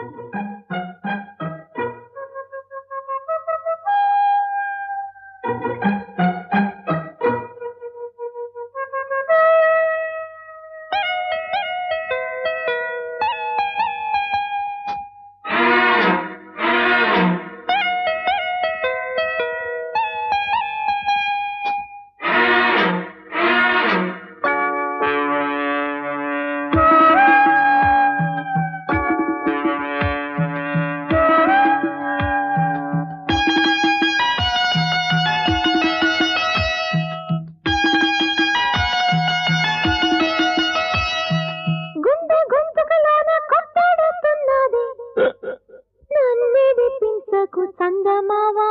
గుండె గొంతుకలోన కొట్టాడుతున్నది నన్నిది పించకు సంగమావా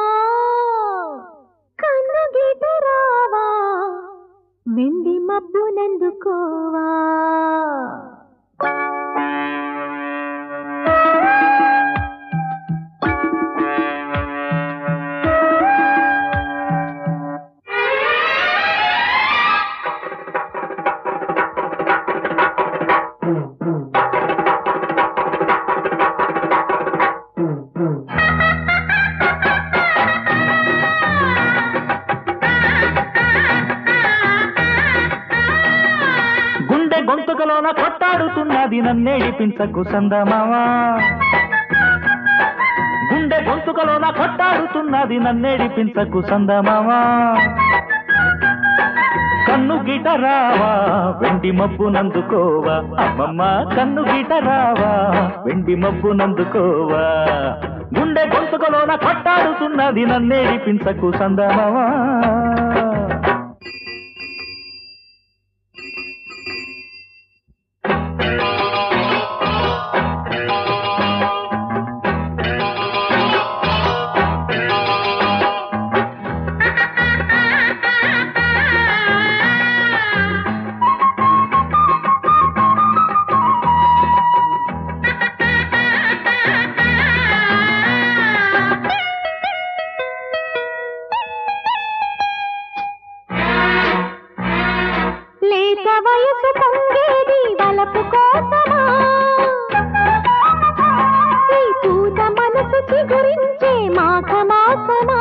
కన్ను గీట రావా వెండి మబ్బు నందుకోవా గుండె గొంతుకలోన కొట్టాడుతున్నది నన్నేడిపించకు సందమావా గుండె గొంతుకలోన కొట్టాడుతున్నది నన్నేడిపించకు సందమావా కన్ను గిట రావా వెండి మబ్బు నందుకోవా అమ్మమ్మ కన్ను గిట రావా వెండి మబ్బు నందుకోవా గుండె గొంతుకలోన కొట్టాడుతున్నది నన్నేడిపించకు సందమావా లేత వయసు పొంగేది వలపు కోసమా ఈ పూత మనసు చిగురించే మాఘమాసమా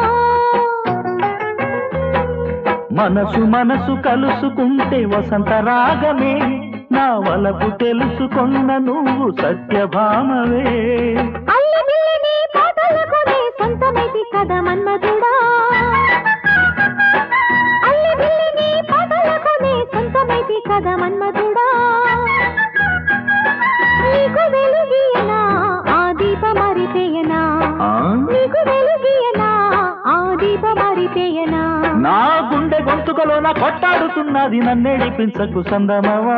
మనసు మనసు కలుసుకుంటే వసంత రాగమే నా వలపు తెలుసుకొన్న నువ్వు సత్యభామవే అల్లి బిల్లిని పాటలకునే సొంతమైతి కదా మన్మధుడా అల్లి బిల్లిని పాటలకునే సొంతమైతి కదా మన్మధుడా నీకు వెలుగియనా ఆ దీప మరితేయనా ఆ? నీకు వెలుగియనా ఆ దీప మరితేయనా నా గుండె గొంతుకలోన కొట్టాడుతున్నది నన్నేడిపించకు సందమవా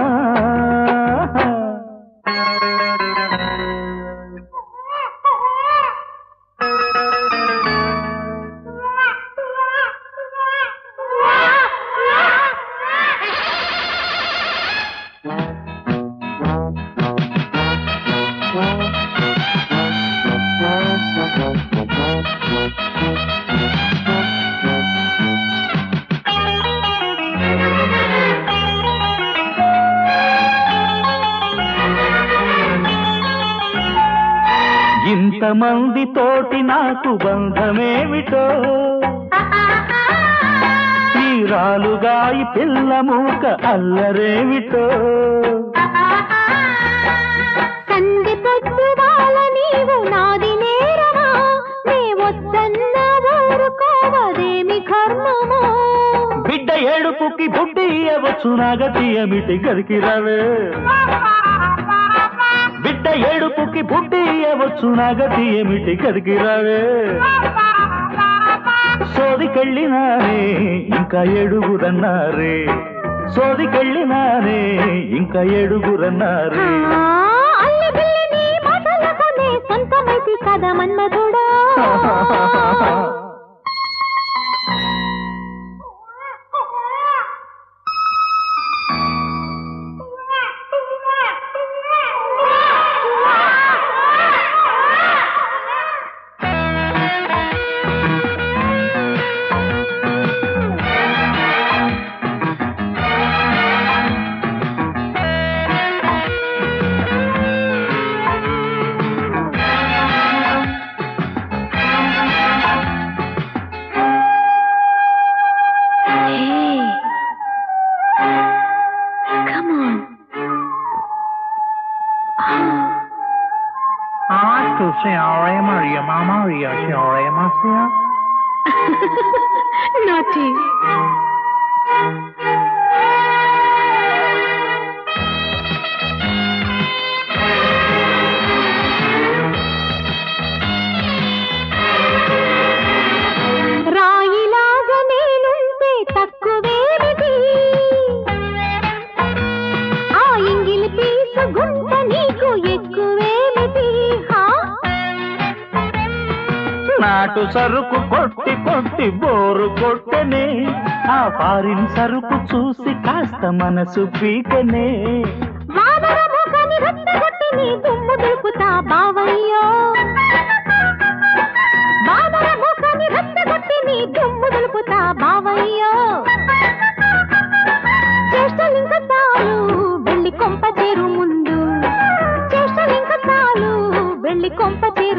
ఇంతమంది తోటి నాకు బంధమేమిటో తీరాలుగా ఈ పిల్ల మూక అల్లరేమిటో సంధి పొద్దుగాల నీవు నాది నేరమా నే వద్దన్న ఊరుకోవదేమి కర్మమో బిడ్డ ఏడుపుకి బుడ్డి ఇవ్వచ్చు నాగతి ఏమిటి గదికి రావే బిడ్డ ఏడుపుకి బుడ్డి ఇవ్వచ్చు నాగతి ఏమిటి గదికి రావే సోదికెళ్ళినారే ఇంకా ఏడుగురన్నారే సోదికెళ్ళినారే ఇంకా ఏడుగురన్నారే ఆ, అల్లి బిల్లిని మాటలకునే సొంతమైతి కదా మన్మధుడా Tu senhora Maria Maria, senhora Marcia. నాటి రాయిలాగా నేనుంటే తక్కువేమిటి ఆ ఇంగిలి పీసు గుంట నీకు ఎక్కువేమిటి హా నాటు సరుకు కొట్టి కొట్టి బోరు కొట్టనే ఆ ఫారిన్ సరుకు చూసి కాస్త మనసు పీకనే వానర ముఖని రచ్చగొట్టి నీ దుమ్ము దులుపుతా బావయ్యో వానర ముఖని రచ్చగొట్టి నీ దుమ్ము దులుపుతా బావయ్యో చేష్టలింక చాలు వెళ్ళి కొంప చేరు ముందు చేష్టలింక చాలు వెళ్ళి కొంప చేరు